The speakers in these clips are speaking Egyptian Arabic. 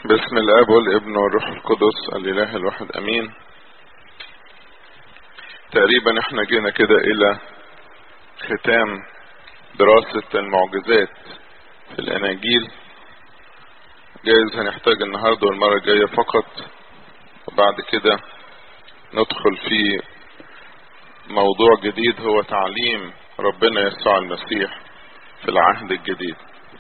باسم الاب والابن والروح القدس الاله الواحد امين تقريبا احنا جينا كده الى ختام دراسة المعجزات في الاناجيل جايز هنحتاج النهاردة والمرة الجاية فقط وبعد كده ندخل في موضوع جديد هو تعليم ربنا يسوع المسيح في العهد الجديد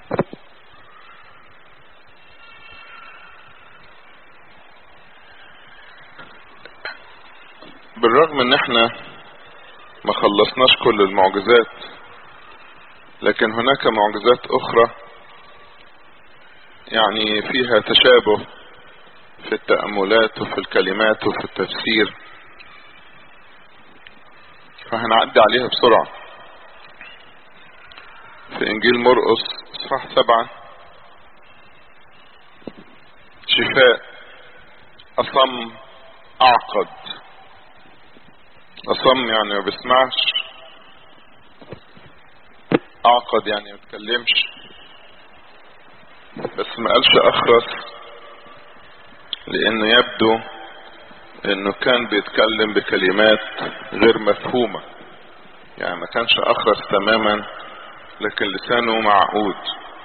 بالرغم ان احنا ما خلصناش كل المعجزات لكن هناك معجزات اخرى يعني فيها تشابه في التأملات وفي الكلمات وفي التفسير فهنعدي عليها بسرعة في انجيل مرقس اصحاح سبعة شفاء اصم اعقد اصم يعني ما بيسمعش اعقد يعني ما بيتكلمش بس ما قالش اخرس لانه يبدو انه كان بيتكلم بكلمات غير مفهومة يعني ما كانش اخرس تماما لكن لسانه معقود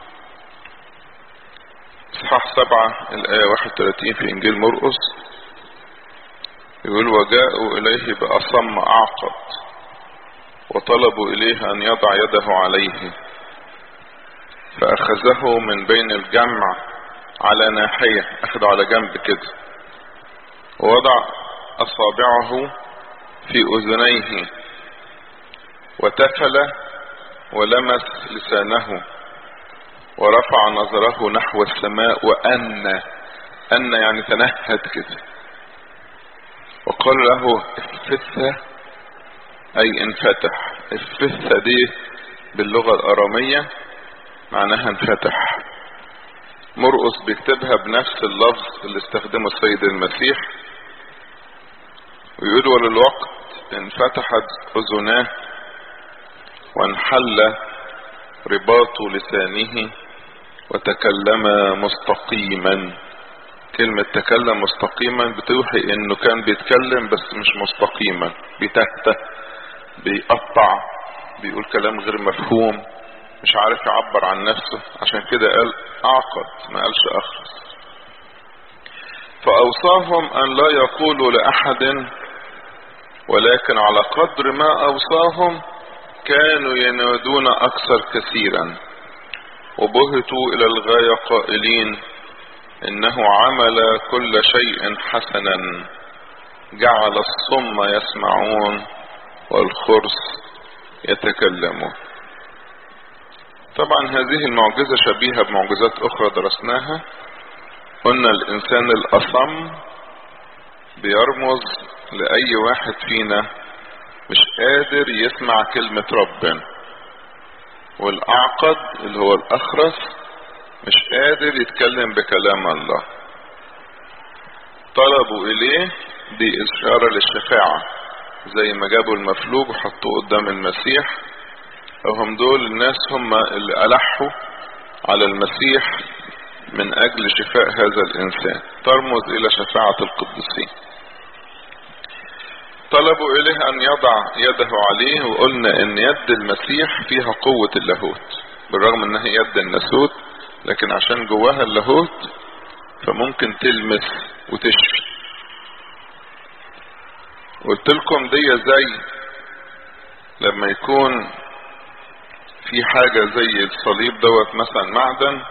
اصحاح سبعة الاية 31 في انجيل مرقس يقول وجاءوا اليه باصم اعقد وطلبوا اليه ان يضع يده عليه فاخذه من بين الجمع على ناحية اخذه على جنب كده ووضع اصابعه في اذنيه وتفل ولمس لسانه ورفع نظره نحو السماء وأن أن يعني تنهد كده وقال له افث أي انفتح افث دي باللغة الأرامية معناها انفتح مرقس بيكتبها بنفس اللفظ اللي استخدمه السيد المسيح ويقول وللوقت انفتحت أذناه وانحل رباط لسانه وتكلم مستقيما كلمة تكلم مستقيما بتوحي انه كان بيتكلم بس مش مستقيما بيتهته بيقطع بيقول كلام غير مفهوم مش عارف يعبر عن نفسه عشان كده قال اعقد ما قالش اخرس فاوصاهم ان لا يقولوا لاحد ولكن على قدر ما اوصاهم كانوا ينادون اكثر كثيرا وبهتوا الى الغاية قائلين انه عمل كل شيء حسنا جعل الصم يسمعون والخرس يتكلمون طبعا هذه المعجزة شبيهة بمعجزات اخرى درسناها قلنا الانسان الاصم بيرمز لاي واحد فينا مش قادر يسمع كلمة ربنا والاعقد اللي هو الاخرس مش قادر يتكلم بكلام الله طلبوا اليه دي اشارة للشفاعة زي ما جابوا المفلوج وحطوه قدام المسيح وهم دول الناس هم اللي ألحوا على المسيح من اجل شفاء هذا الانسان ترمز الى شفاعة القديسين طلبوا اليه ان يضع يده عليه وقلنا ان يد المسيح فيها قوة اللاهوت بالرغم انها يد الناسوت لكن عشان جواها اللاهوت فممكن تلمس وتشفي قلت لكم دي زي لما يكون في حاجة زي الصليب دوت مثلا معدن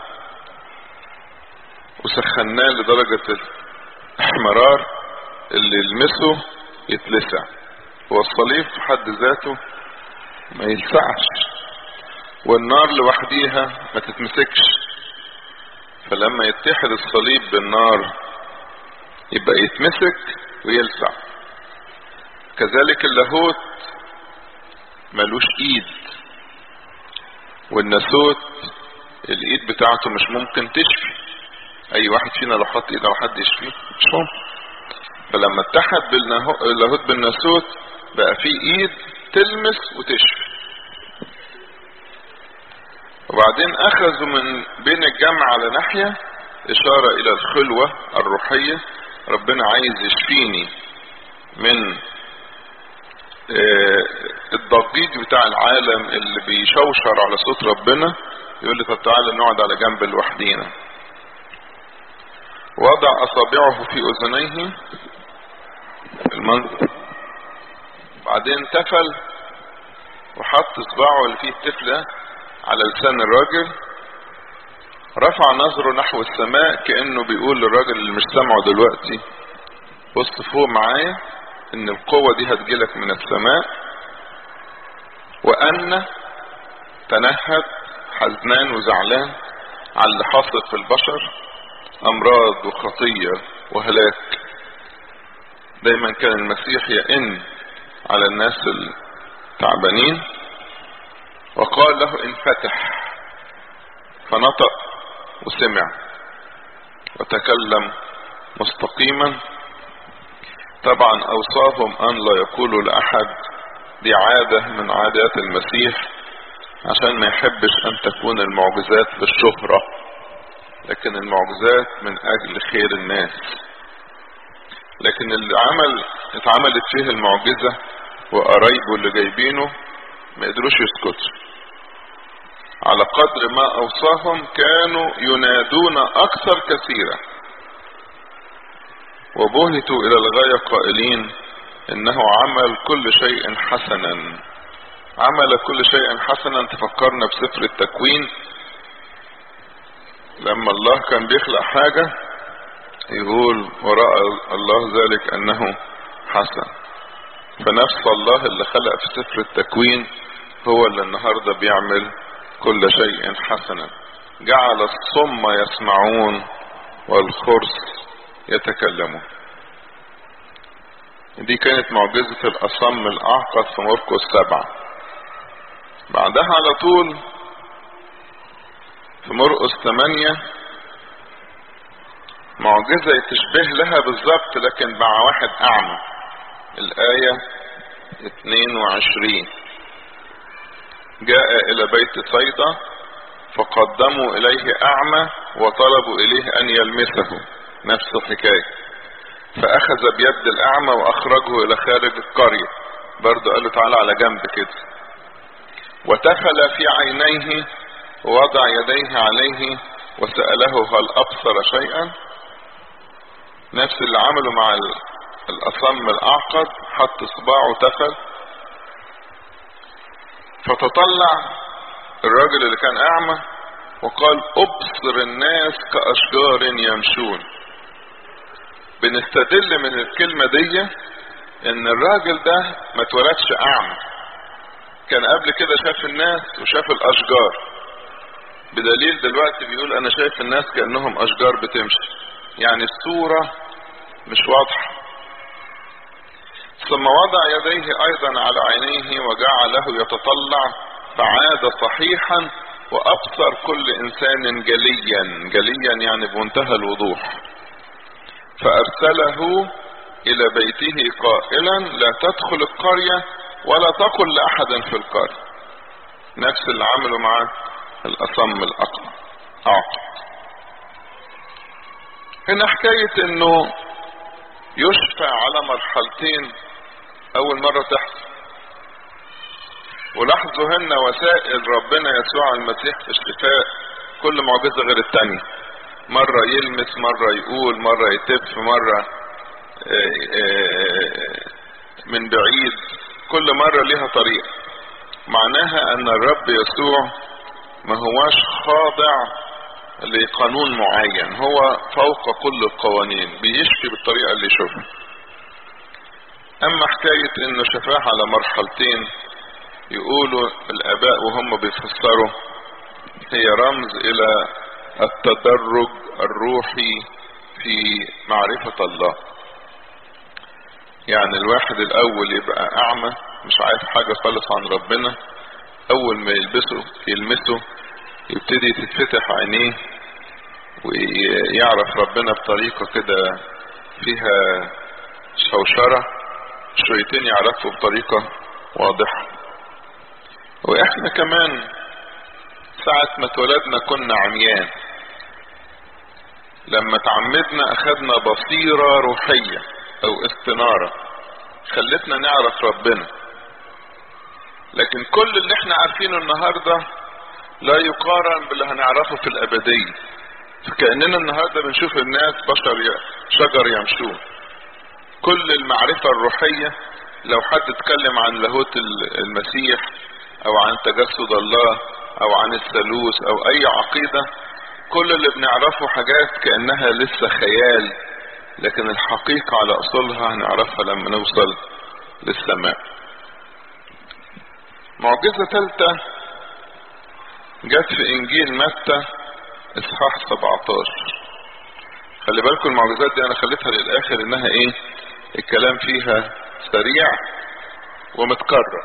وسخناه لدرجة الاحمرار اللي يلمسه يتلسع هو الصليب في حد ذاته ما يلسعش والنار لوحديها ما تتمسكش فلما يتحد الصليب بالنار يبقى يتمسك ويلسع كذلك اللاهوت ملوش ايد والناسوت الايد بتاعته مش ممكن تشفي اي واحد فينا لو حط ايده على حد يشفيه مش ممكن فلما اتحد باللاهوت بالناسوت بقى في ايد تلمس وتشفي وبعدين اخذوا من بين الجمع على ناحية اشارة الى الخلوة الروحية ربنا عايز يشفيني من الضجيج بتاع العالم اللي بيشوشر على صوت ربنا يقول لي طب تعالى نقعد على جنب لوحدينا وضع اصابعه في اذنيه المنظر بعدين تفل وحط صباعه اللي فيه التفلة على لسان الراجل رفع نظره نحو السماء كأنه بيقول للراجل اللي مش سامعه دلوقتي بص فوق معايا ان القوة دي هتجيلك من السماء وان تنهد حزنان وزعلان على اللي حاصل في البشر امراض وخطية وهلاك دايما كان المسيح يئن على الناس التعبانين وقال له انفتح فنطق وسمع وتكلم مستقيما طبعا اوصاهم ان لا يقولوا لاحد دي عادة من عادات المسيح عشان ما يحبش ان تكون المعجزات بالشهرة لكن المعجزات من اجل خير الناس لكن اللي عمل اتعملت فيه المعجزة وقرايبه اللي جايبينه ما قدروش يسكتوا على قدر ما اوصاهم كانوا ينادون اكثر كثيرا وبهتوا الى الغاية قائلين انه عمل كل شيء حسنا عمل كل شيء حسنا تفكرنا بسفر التكوين لما الله كان بيخلق حاجة يقول ورأى الله ذلك انه حسن فنفس الله اللي خلق في سفر التكوين هو اللي النهاردة بيعمل كل شيء حسنا جعل الصم يسمعون والخرس يتكلمون دي كانت معجزة الأصم الأعقد في مرقس سبعة بعدها على طول في مرقس ثمانية معجزة تشبه لها بالظبط لكن مع واحد أعمى الآية 22 جاء إلى بيت صيدا فقدموا إليه أعمى وطلبوا إليه أن يلمسه نفس الحكاية فأخذ بيد الأعمى وأخرجه إلى خارج القرية برضه قال له تعالى على جنب كده وتفل في عينيه ووضع يديه عليه وسأله هل أبصر شيئا نفس اللي عمله مع الأصم الأعقد حط صباعه تفل فتطلع الراجل اللي كان أعمى وقال أبصر الناس كأشجار يمشون بنستدل من الكلمة دي ان الراجل ده ما اتولدش اعمى كان قبل كده شاف الناس وشاف الاشجار بدليل دلوقتي بيقول انا شايف الناس كأنهم اشجار بتمشي يعني الصورة مش واضحة ثم وضع يديه ايضا على عينيه وجعله يتطلع فعاد صحيحا وابصر كل انسان جليا جليا يعني بمنتهى الوضوح فارسله الى بيته قائلا لا تدخل القرية ولا تقل لاحد في القرية نفس اللي عمله مع الاصم الاقوى اعقد هنا حكاية انه يشفى على مرحلتين اول مرة تحصل ولاحظوا هنا وسائل ربنا يسوع المسيح في الشفاء كل معجزة غير التانية مرة يلمس مرة يقول مرة يتف مرة من بعيد كل مرة لها طريقة معناها ان الرب يسوع ما هواش خاضع لقانون معين هو فوق كل القوانين بيشفي بالطريقة اللي يشوفها اما حكاية انه شفاه على مرحلتين يقولوا الاباء وهم بيفسروا هي رمز الى التدرج الروحي في معرفة الله يعني الواحد الاول يبقى اعمى مش عارف حاجة خالص عن ربنا اول ما يلبسه يلمسه يبتدي تتفتح عينيه ويعرف ربنا بطريقة كده فيها شوشرة شويتين يعرفه بطريقة واضحة واحنا كمان ساعة ما اتولدنا كنا عميان لما تعمدنا اخدنا بصيرة روحية او استنارة خلتنا نعرف ربنا لكن كل اللي احنا عارفينه النهاردة لا يقارن باللي هنعرفه في الابدية فكأننا النهاردة بنشوف الناس بشر ي... شجر يمشون كل المعرفة الروحية لو حد اتكلم عن لاهوت المسيح او عن تجسد الله او عن الثالوث او اي عقيدة كل اللي بنعرفه حاجات كأنها لسه خيال لكن الحقيقة على اصولها هنعرفها لما نوصل للسماء معجزة ثالثة جت في انجيل متى اصحاح 17 خلي بالكم المعجزات دي انا خليتها للاخر انها ايه الكلام فيها سريع ومتكرر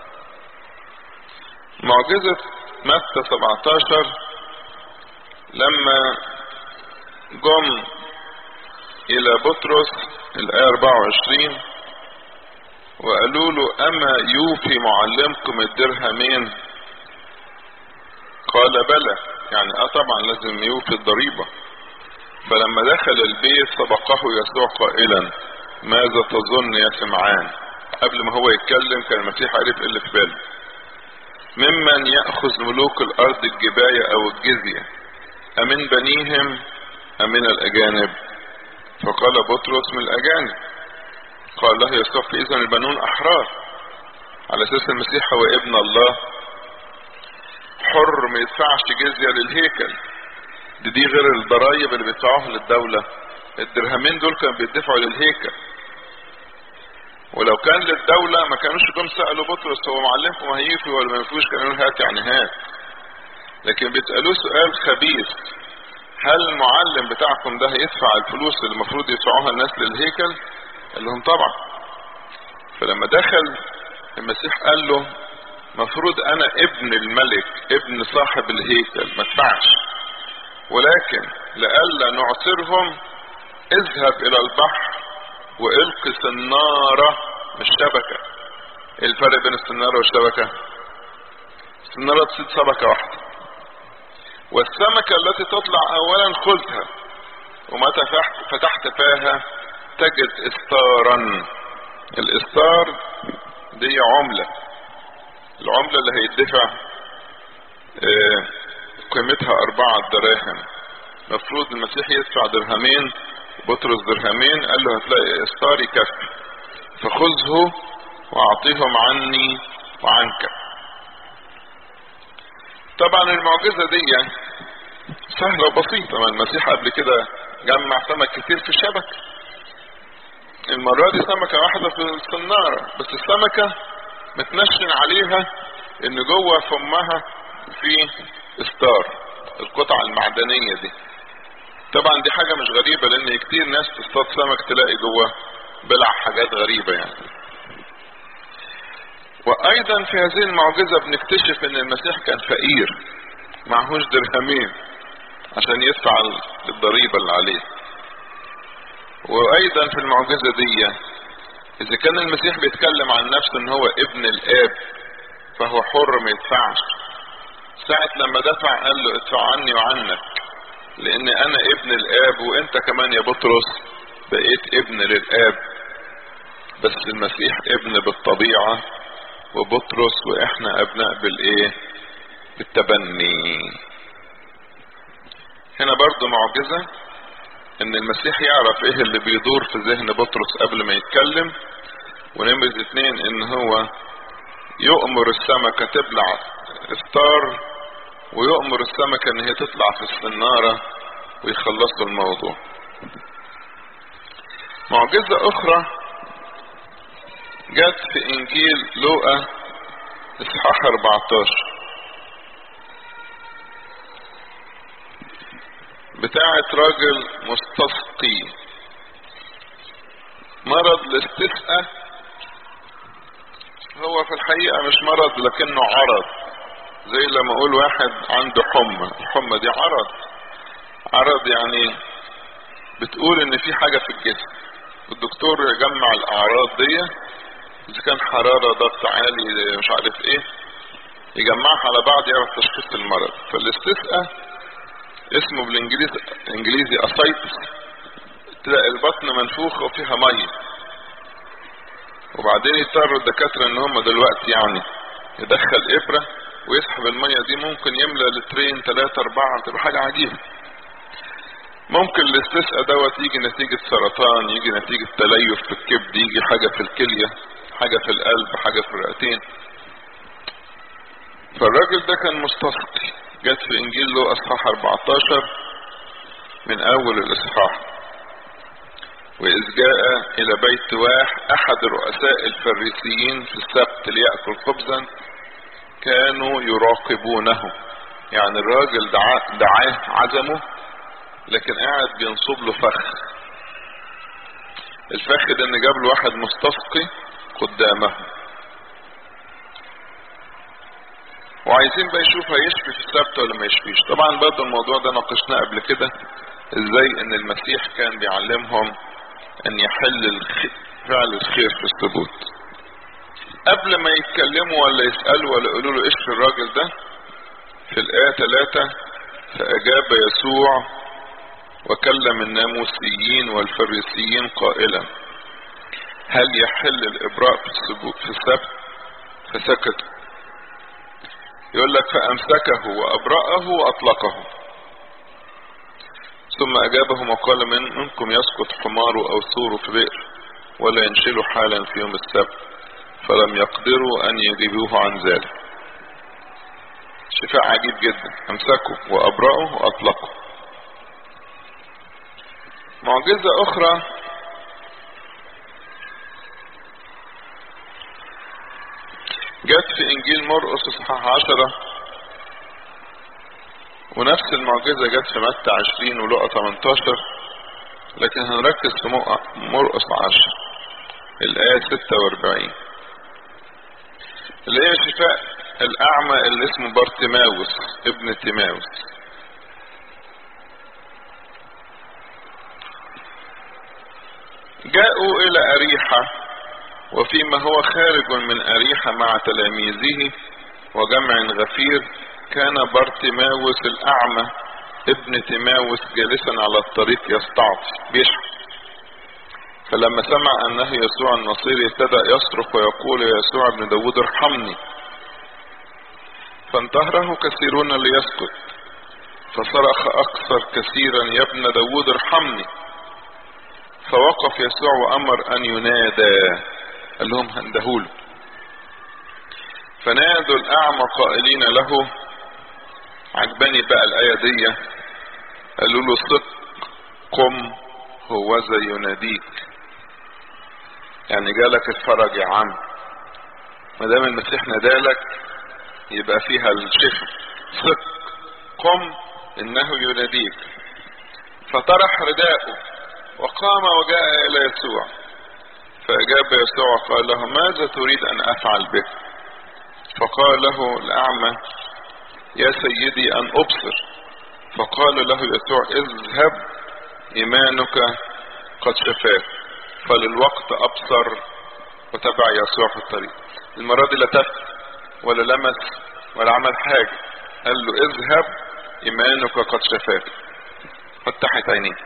معجزة متى 17 لما جم الى بطرس الايه 24 وقالوا له اما يوفي معلمكم الدرهمين قال بلى يعني اه طبعا لازم يوفي الضريبة فلما دخل البيت سبقه يسوع قائلا ماذا تظن يا سمعان قبل ما هو يتكلم كان المسيح عرف اللي في باله ممن يأخذ ملوك الارض الجباية او الجزية امن بنيهم ام من الاجانب فقال بطرس من الاجانب قال له يسوع اذا البنون احرار على اساس المسيح هو ابن الله حر ما يدفعش جزية للهيكل دي دي غير الضرايب اللي بيدفعوها للدولة الدرهمين دول كانوا بيدفعوا للهيكل ولو كان للدولة ما كانوش جم سألوا بطرس هو معلمكم هيفي ولا ما يفوش كانوا هات يعني هات لكن بيسألوه سؤال خبيث هل المعلم بتاعكم ده هيدفع الفلوس اللي المفروض يدفعوها الناس للهيكل قال لهم طبعا فلما دخل المسيح قال له مفروض انا ابن الملك ابن صاحب الهيكل ما ادفعش ولكن لئلا نعسرهم اذهب الى البحر والق سنارة مش شبكة ايه الفرق بين السنارة والشبكة السنارة تصيد سمكة واحدة والسمكة التي تطلع اولا خذها ومتى فتحت فاها تجد استارا الاستار دي عملة العملة اللي هيدفع اه قيمتها اربعة دراهم مفروض المسيح يدفع درهمين بطرس درهمين قال له هتلاقي استار يكفي فخذه واعطيهم عني وعنك طبعا المعجزة دي سهلة وبسيطة ما المسيح قبل كده جمع سمك كتير في الشبكة المرة دي سمكة واحدة في الصنارة بس السمكة متنشن عليها ان جوه فمها في استار القطعة المعدنية دي طبعا دي حاجة مش غريبة لان كتير ناس تصطاد سمك تلاقي جوه بلع حاجات غريبة يعني وايضا في هذه المعجزة بنكتشف ان المسيح كان فقير معهوش درهمين عشان يدفع الضريبة اللي عليه وايضا في المعجزة دي اذا كان المسيح بيتكلم عن نفسه ان هو ابن الاب فهو حر ما يدفعش ساعة لما دفع قال له ادفع عني وعنك لان انا ابن الاب وانت كمان يا بطرس بقيت ابن للاب بس المسيح ابن بالطبيعة وبطرس واحنا ابناء بالايه بالتبني هنا برضو معجزة ان المسيح يعرف ايه اللي بيدور في ذهن بطرس قبل ما يتكلم ونمرة اتنين ان هو يؤمر السمكة تبلع افطار ويؤمر السمكة ان هي تطلع في السنارة ويخلصوا الموضوع معجزة اخرى جت في انجيل لوقا اصحاح 14 بتاعت راجل مستسقي مرض الاستسقاء هو في الحقيقة مش مرض لكنه عرض زي لما اقول واحد عنده حمى الحمى دي عرض عرض يعني بتقول ان في حاجة في الجسم الدكتور يجمع الاعراض دي اذا كان حرارة ضغط عالي مش عارف ايه يجمعها على بعض يعرف تشخيص المرض فالاستسقاء اسمه بالانجليزي انجليزي اسايتس تلاقي البطن منفوخة وفيها مية وبعدين يضطروا الدكاترة ان هم دلوقتي يعني يدخل ابرة ويسحب المية دي ممكن يملى لترين ثلاثة اربعة تبقى حاجة عجيبة ممكن الاستسقاء دوت يجي نتيجة سرطان يجي نتيجة تليف في الكبد يجي حاجة في الكلية حاجة في القلب حاجة في الرئتين فالراجل ده كان مستسقي جت في انجيل له اصحاح 14 من اول الاصحاح واذ جاء الى بيت واح احد رؤساء الفريسيين في السبت ليأكل خبزا كانوا يراقبونه يعني الراجل دعاه, دعاه عزمه لكن قاعد بينصب له فخ الفخ ده ان جاب له واحد مستسقي قدامه وعايزين بقى يشوف هيشفي في السبت ولا ما يشفيش طبعا برضه الموضوع ده ناقشناه قبل كده ازاي ان المسيح كان بيعلمهم ان يحل الخ... فعل الخير في الثبوت قبل ما يتكلموا ولا يسألوا ولا يقولوا له اشفي الراجل ده في الآية 3 فأجاب يسوع وكلم الناموسيين والفريسيين قائلا هل يحل الإبراء في السبوت في السبت فسكتوا يقول لك فأمسكه وأبرأه وأطلقه ثم أجابهم وقال من منكم يسقط حماره أو سوره في بئر ولا ينشلوا حالا في يوم السبت فلم يقدروا أن يجيبوه عن ذلك شفاء عجيب جدا أمسكه وأبرأه وأطلقه معجزة أخرى جت في إنجيل مرقس إصحاح عشرة ونفس المعجزة جت في متى عشرين ولقى 18 لكن هنركز في مرقس عشر الآية 46 اللي هي شفاء الأعمى اللي اسمه بارتيماوس ابن تيماوس جاءوا إلى أريحة وفيما هو خارج من أريحة مع تلاميذه وجمع غفير كان بارتيماوس الأعمى ابن تيماوس جالسا على الطريق يستعطي بيشحن فلما سمع أنه يسوع النصيري ابتدأ يصرخ ويقول يا يسوع ابن داود ارحمني فانتهره كثيرون ليسكت فصرخ أكثر كثيرا يا ابن داود ارحمني فوقف يسوع وأمر أن ينادى قال لهم هندهوله فنادوا الأعمى قائلين له عجباني بقى الآية دي قالوا له صدق قم هو زي يناديك يعني جالك اتفرج يا عم ما دام المسيح نادالك يبقى فيها الشفاء صدق قم انه يناديك فطرح رداءه وقام وجاء الى يسوع فاجاب يسوع وقال له ماذا تريد ان افعل بك فقال له الاعمى يا سيدي ان ابصر فقال له يسوع اذهب ايمانك قد شفاك فللوقت ابصر وتبع يسوع في الطريق المرة دي لا تف ولا لمس ولا عمل حاجة قال له اذهب ايمانك قد شفاك فتحت عينيه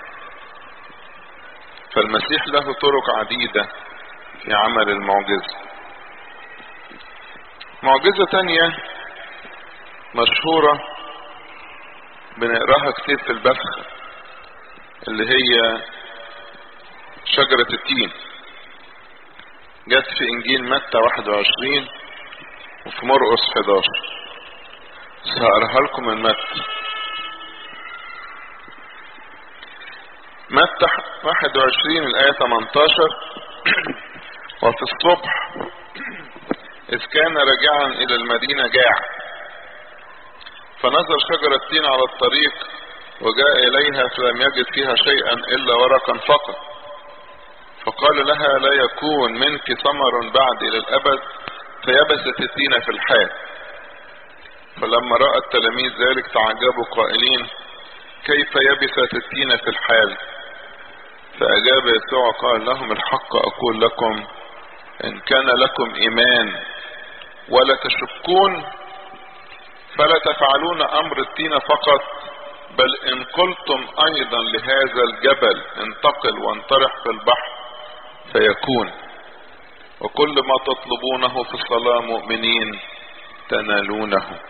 فالمسيح له طرق عديدة في عمل المعجزة معجزة تانية مشهورة بنقراها كتير في البسخة اللي هي شجرة التين جت في انجيل متى 21 وفي مرقس 11 بس هقراها لكم من متى متى 21 الآية 18 وفي الصبح إذ كان راجعا إلى المدينة جاع فنظر شجرة تين على الطريق وجاء إليها فلم يجد فيها شيئا إلا ورقا فقط فقال لها لا يكون منك ثمر بعد إلى الأبد فيبست التين في الحال فلما رأى التلاميذ ذلك تعجبوا قائلين كيف يبست التين في الحال فأجاب يسوع قال لهم الحق أقول لكم إن كان لكم إيمان ولا تشكون فلا تفعلون أمر التين فقط بل ان قلتم ايضا لهذا الجبل انتقل وانطرح في البحر فيكون وكل ما تطلبونه في الصلاة مؤمنين تنالونه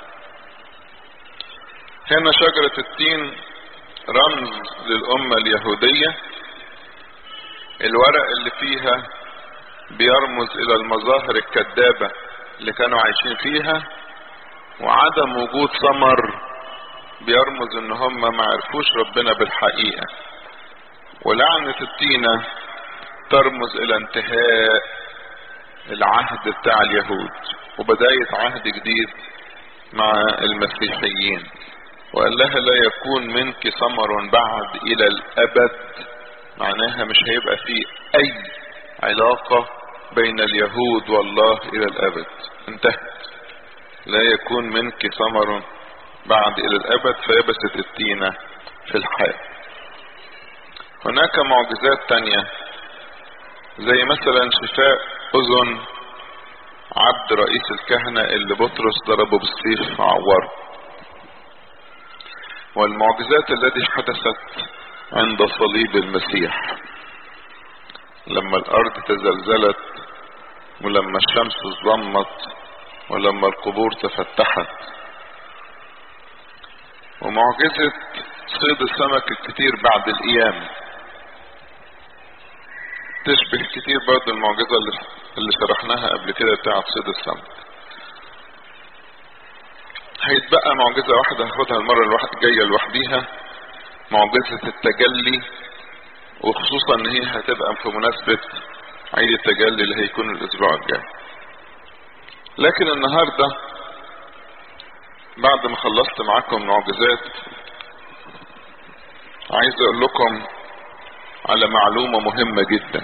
هنا شجرة التين رمز للأمة اليهودية الورق اللي فيها بيرمز إلى المظاهر الكذابة اللي كانوا عايشين فيها وعدم وجود ثمر بيرمز ان هم ما عرفوش ربنا بالحقيقة ولعنة التينة ترمز الى انتهاء العهد بتاع اليهود وبداية عهد جديد مع المسيحيين وقال لها لا يكون منك ثمر بعد الى الابد معناها مش هيبقى فيه اي علاقة بين اليهود والله الى الابد انتهت لا يكون منك ثمر بعد الى الابد فيبست التينة في الحال هناك معجزات تانية زي مثلا شفاء اذن عبد رئيس الكهنة اللي بطرس ضربه بالسيف عوره والمعجزات التي حدثت عند صليب المسيح لما الارض تزلزلت ولما الشمس ظلمت ولما القبور تفتحت ومعجزة صيد السمك الكتير بعد القيامة تشبه كتير برضه المعجزة اللي, اللي شرحناها قبل كده بتاعة صيد السمك هيتبقى معجزة واحدة هاخدها المرة الواحد الجاية لوحديها معجزة التجلي وخصوصا ان هي هتبقى في مناسبة عيد التجلي اللي هيكون الاسبوع الجاي لكن النهاردة بعد ما خلصت معاكم معجزات عايز اقول لكم على معلومة مهمة جدا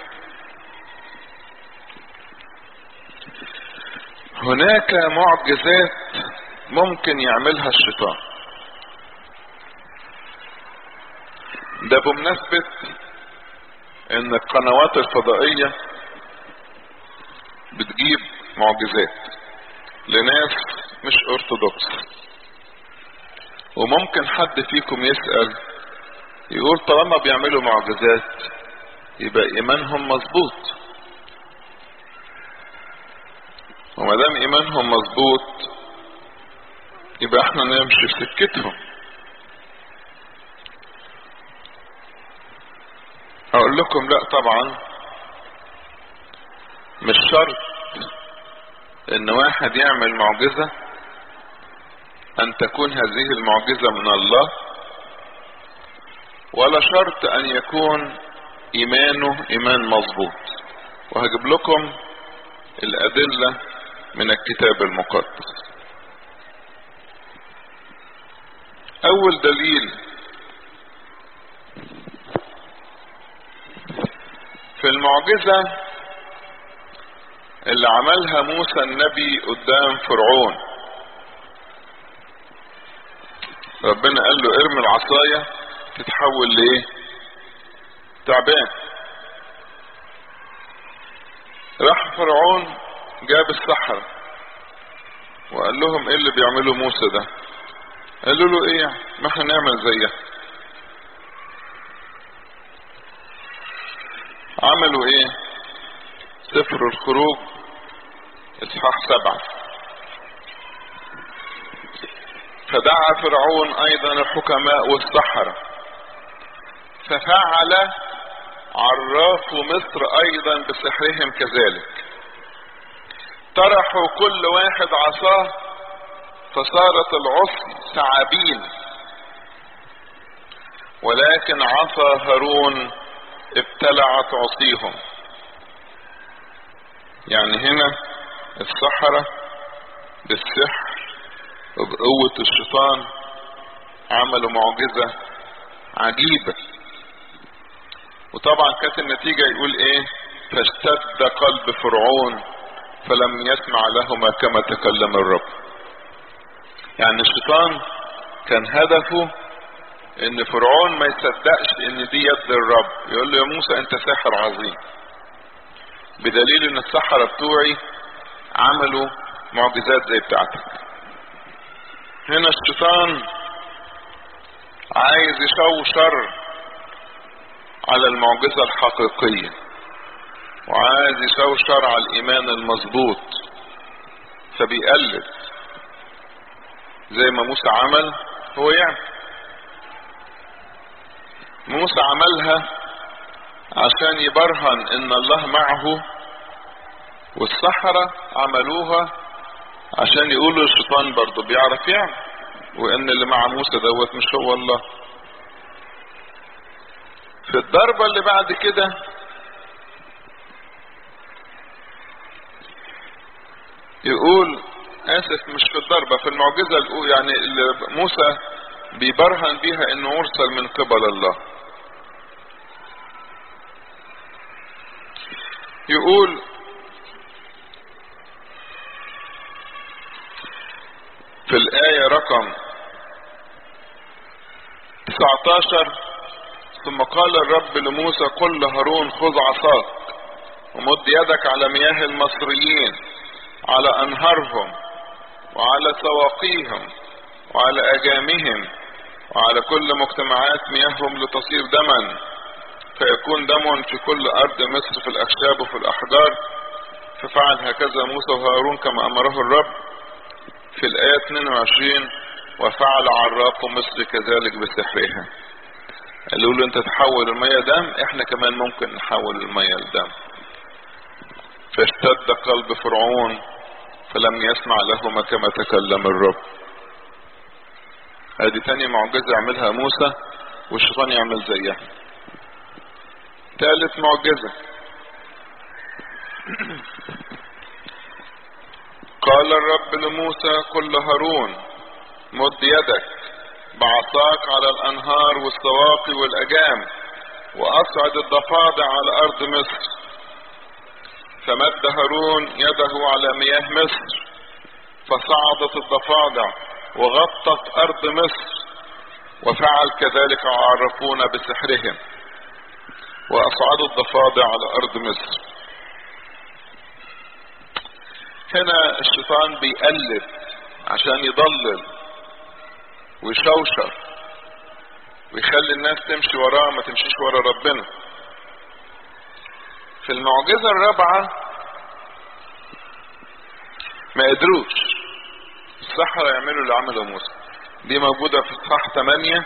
هناك معجزات ممكن يعملها الشيطان ده بمناسبة ان القنوات الفضائية بتجيب معجزات لناس مش ارثوذكس وممكن حد فيكم يسأل يقول طالما بيعملوا معجزات يبقى ايمانهم مظبوط وما دام ايمانهم مظبوط يبقى احنا نمشي في سكتهم اقول لكم لا طبعا مش شرط ان واحد يعمل معجزة ان تكون هذه المعجزة من الله ولا شرط ان يكون ايمانه ايمان مظبوط وهجيب لكم الادلة من الكتاب المقدس اول دليل في المعجزة اللي عملها موسى النبي قدام فرعون ربنا قال له ارمي العصاية تتحول لايه تعبان راح فرعون جاب السحرة وقال لهم ايه اللي بيعمله موسى ده قالوا له ايه ما احنا نعمل زيه عملوا ايه سفر الخروج اصحاح سبعة فدعا فرعون ايضا الحكماء والسحرة ففعل عراف مصر ايضا بسحرهم كذلك طرحوا كل واحد عصاه فصارت العصي ثعابين ولكن عصا هارون ابتلعت عصيهم يعني هنا السحرة بالسحر وبقوة الشيطان عملوا معجزة عجيبة وطبعا كانت النتيجة يقول ايه فاشتد قلب فرعون فلم يسمع لهما كما تكلم الرب يعني الشيطان كان هدفه ان فرعون ما يصدقش ان دي يد الرب يقول له يا موسى انت ساحر عظيم بدليل ان السحرة بتوعي عملوا معجزات زي بتاعتك هنا الشيطان عايز يشوشر على المعجزة الحقيقية وعايز يشوشر على الإيمان المظبوط فبيقلد زي ما موسى عمل هو يعمل موسى عملها عشان يبرهن ان الله معه والسحرة عملوها عشان يقولوا الشيطان برضه بيعرف يعمل وان اللي مع موسى دوت مش هو الله في الضربة اللي بعد كده يقول اسف مش في الضربة في المعجزة الأولى يعني اللي موسى بيبرهن بيها انه مرسل من قبل الله يقول في الآية رقم 19 ثم قال الرب لموسى قل لهارون خذ عصاك ومد يدك على مياه المصريين على أنهارهم وعلى سواقيهم وعلى أجامهم وعلى كل مجتمعات مياههم لتصير دما فيكون دم في كل أرض مصر في الأخشاب وفي الأحجار ففعل هكذا موسى وهارون كما أمره الرب في الآية 22 وفعل عراق مصر كذلك بسحرها قالوا له انت تحول المية دم احنا كمان ممكن نحول المية لدم فاشتد قلب فرعون فلم يسمع لهما كما تكلم الرب ادي تاني معجزة يعملها موسى والشيطان يعمل زيها ثالث معجزة قال الرب لموسى قل لهارون مد يدك بعصاك على الانهار والسواقي والاجام واصعد الضفادع على ارض مصر فمد هارون يده على مياه مصر فصعدت الضفادع وغطت ارض مصر وفعل كذلك عرفون بسحرهم واصعدوا الضفادع على ارض مصر هنا الشيطان بيقلد عشان يضلل ويشوشر ويخلي الناس تمشي وراه ما تمشيش ورا ربنا في المعجزة الرابعة ما قدروش السحرة يعملوا اللي عمله موسى دي موجودة في اصحاح 8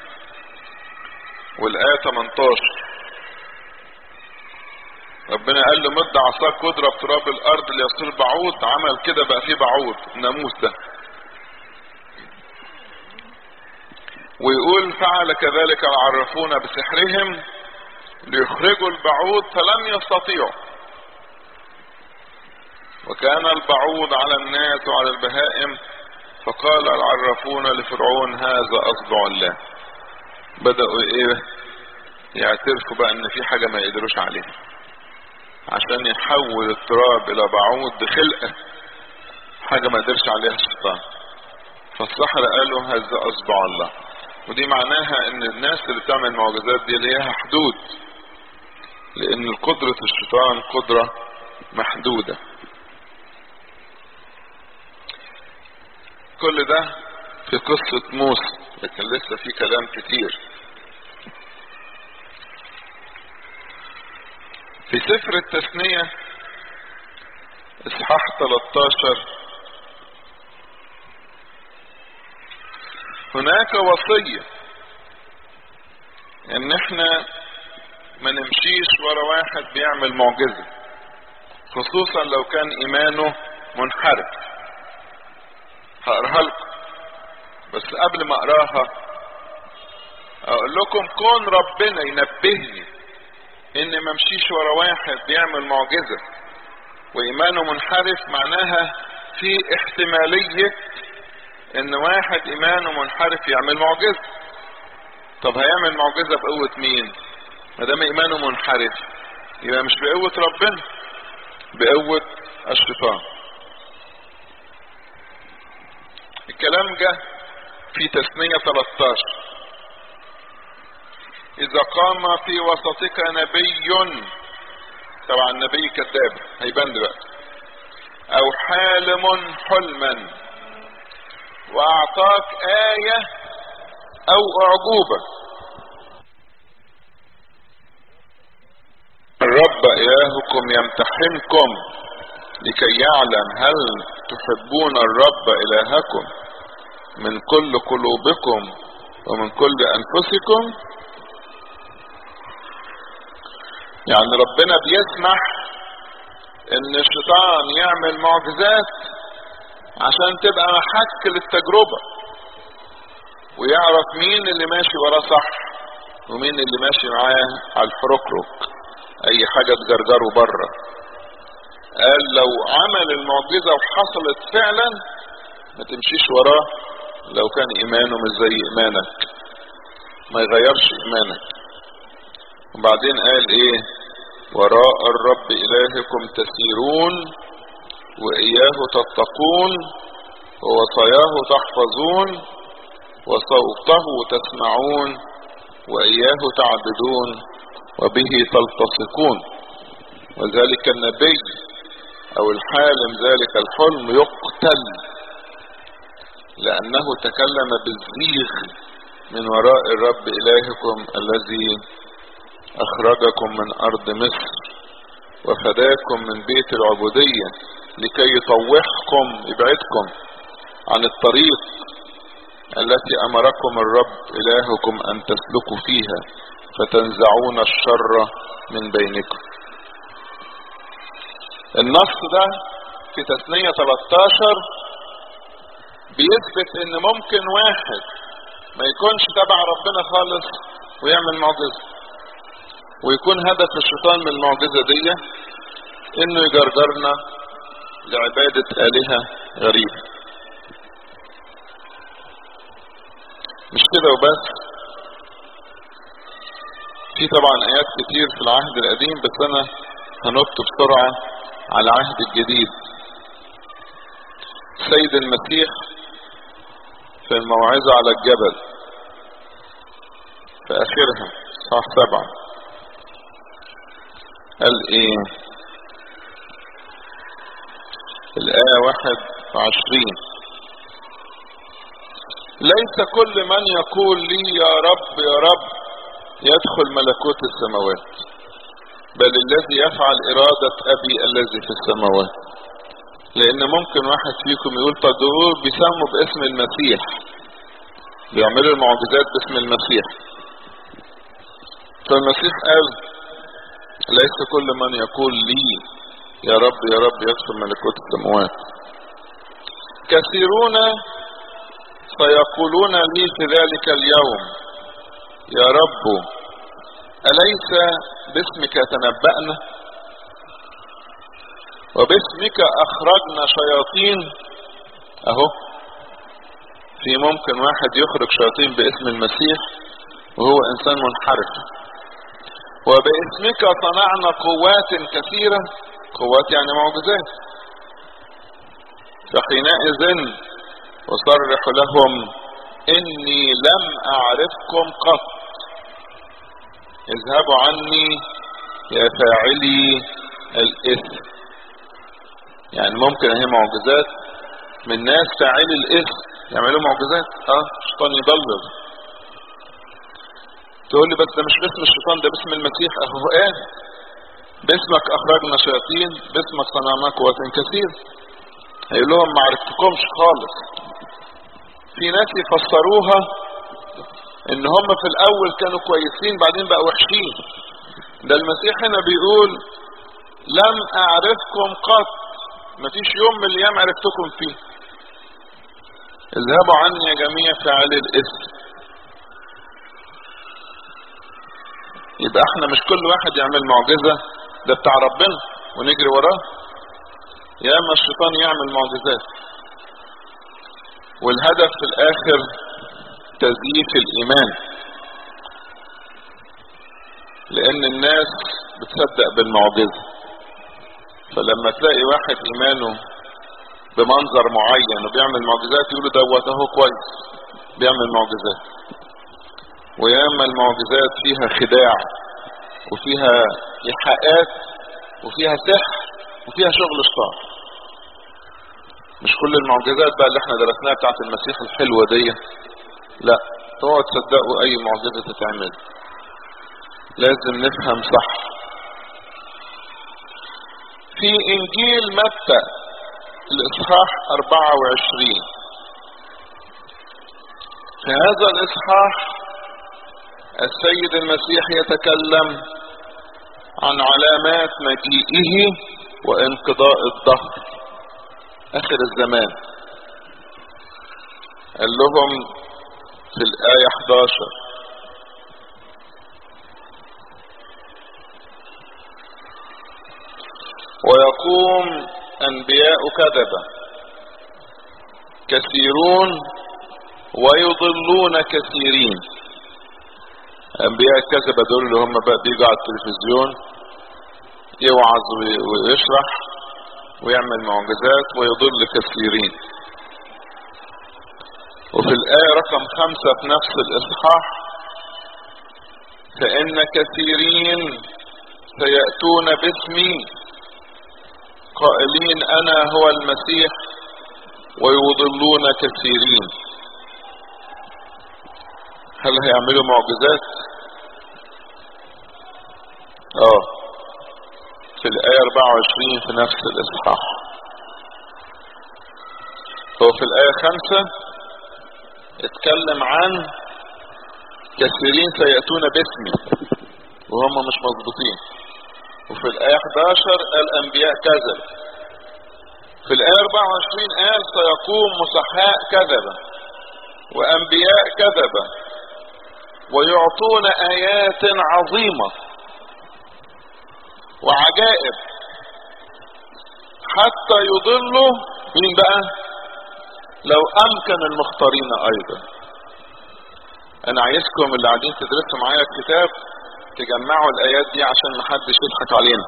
والآية 18 ربنا قال له مد عصاك واضرب تراب الارض ليصير بعوض عمل كده بقى فيه بعوض الناموس ده ويقول فعل كذلك العرفون بسحرهم ليخرجوا البعوض فلم يستطيعوا وكان البعوض على الناس وعلى البهائم فقال العرفون لفرعون هذا اصبع الله بدأوا ايه يعترفوا بقى ان في حاجة ما يقدروش عليها عشان يحول التراب الى بعوض بخلقه حاجة ما قدرش عليها الشيطان فالسحرة قالوا هذا اصبع الله ودي معناها ان الناس اللي بتعمل معجزات دي ليها حدود لان قدرة الشيطان قدرة محدودة كل ده في قصة موسى لكن لسه في كلام كتير في سفر التثنية اصحاح 13 هناك وصية ان احنا ما نمشيش ورا واحد بيعمل معجزة خصوصا لو كان ايمانه منحرف هقراها لكم بس قبل ما اقراها اقول لكم كون ربنا ينبهني ان ما امشيش ورا واحد بيعمل معجزة وايمانه منحرف معناها في احتمالية ان واحد ايمانه منحرف يعمل معجزة طب هيعمل معجزة بقوة مين ما دام ايمانه منحرف يبقى مش بقوة ربنا بقوة الشيطان الكلام جه في تثنية 13 اذا قام في وسطك نبي طبعا النبي كذاب هيبان دلوقتي او حالم حلما واعطاك آية او اعجوبة الرب الهكم يمتحنكم لكي يعلم هل تحبون الرب الهكم من كل قلوبكم ومن كل انفسكم يعني ربنا بيسمح ان الشيطان يعمل معجزات عشان تبقى محك للتجربة ويعرف مين اللي ماشي وراه صح ومين اللي ماشي معاه على الحركرك اي حاجة تجرجره بره قال لو عمل المعجزة وحصلت فعلا ما تمشيش وراه لو كان ايمانه مش زي ايمانك ما يغيرش ايمانك وبعدين قال ايه وراء الرب الهكم تسيرون واياه تتقون ووصاياه تحفظون وصوته تسمعون واياه تعبدون وبه تلتصقون وذلك النبي او الحالم ذلك الحلم يقتل لانه تكلم بالزيغ من وراء الرب الهكم الذي اخرجكم من ارض مصر وفداكم من بيت العبودية لكي يطوحكم يبعدكم عن الطريق التي امركم الرب الهكم ان تسلكوا فيها فتنزعون الشر من بينكم النص ده في تثنية 13 بيثبت ان ممكن واحد ما يكونش تبع ربنا خالص ويعمل معجزة ويكون هدف الشيطان من المعجزة دي انه يجرجرنا لعبادة آلهة غريبة مش كده وبس في طبعا ايات كتير في العهد القديم بس انا هنط بسرعة على العهد الجديد سيد المسيح في الموعظة على الجبل في اخرها صح سبعة قال ايه الآية واحد وعشرين ليس كل من يقول لي يا رب يا رب يدخل ملكوت السماوات بل الذي يفعل إرادة أبي الذي في السماوات لأن ممكن واحد فيكم يقول طب دول بيسموا باسم المسيح بيعملوا المعجزات باسم المسيح فالمسيح قال ليس كل من يقول لي يا رب يا رب يدخل ملكوت السماوات كثيرون سيقولون لي في ذلك اليوم يا رب أليس باسمك تنبأنا وباسمك أخرجنا شياطين أهو في ممكن واحد يخرج شياطين باسم المسيح وهو إنسان منحرف وباسمك صنعنا قوات كثيرة قوات يعني معجزات فحينئذ أصرح لهم إني لم أعرفكم قط اذهبوا عني يا فاعلي الإثم يعني ممكن اهي معجزات من ناس فاعلي الإثم يعملوا معجزات اه الشيطان يضلل تقول لي بس ده مش باسم الشيطان ده باسم المسيح اهو قال باسمك اخرجنا شياطين باسمك صنعنا قوات كثير هيقول لهم ما عرفتكمش خالص في ناس يفسروها ان هم في الاول كانوا كويسين بعدين بقوا وحشين ده المسيح هنا بيقول لم اعرفكم قط مفيش يوم من الايام عرفتكم فيه اذهبوا عني يا جميع فاعلي الاسم يبقى احنا مش كل واحد يعمل معجزة ده بتاع ربنا ونجري وراه يا اما الشيطان يعمل معجزات والهدف في الاخر تزييف الايمان لان الناس بتصدق بالمعجزة فلما تلاقي واحد ايمانه بمنظر معين وبيعمل معجزات يقولوا دوت اهو كويس بيعمل معجزات وياما المعجزات فيها خداع وفيها إيحاءات وفيها سحر وفيها شغل شطار مش كل المعجزات بقى اللي احنا درسناها بتاعت المسيح الحلوة دي لا اوعوا تصدقوا اي معجزة تتعمل لازم نفهم صح في انجيل متى الاصحاح 24 في هذا الاصحاح السيد المسيح يتكلم عن علامات مجيئه وانقضاء الظهر اخر الزمان قال لهم في الآية 11 ويقوم أنبياء كذبة كثيرون ويضلون كثيرين أنبياء الكذبة دول اللي هم بقى بيجوا على التلفزيون يوعظ ويشرح ويعمل معجزات ويضل كثيرين وفي الآية رقم خمسة في نفس الإصحاح فإن كثيرين سيأتون باسمي قائلين أنا هو المسيح ويضلون كثيرين هل هيعملوا معجزات؟ اه في الآية 24 في نفس الإصحاح هو في الآية 5 اتكلم عن كثيرين سيأتون باسمي وهم مش مضبوطين وفي الآية 11 قال أنبياء كذب في الآية 24 قال سيقوم مسحاء كذبة وأنبياء كذبة ويعطون آيات عظيمة وعجائب حتى يضلوا مين بقى لو امكن المختارين ايضا انا عايزكم اللي قاعدين تدرسوا معايا الكتاب تجمعوا الايات دي عشان محدش يضحك علينا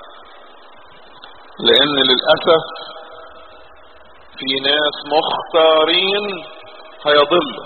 لان للاسف في ناس مختارين هيضلوا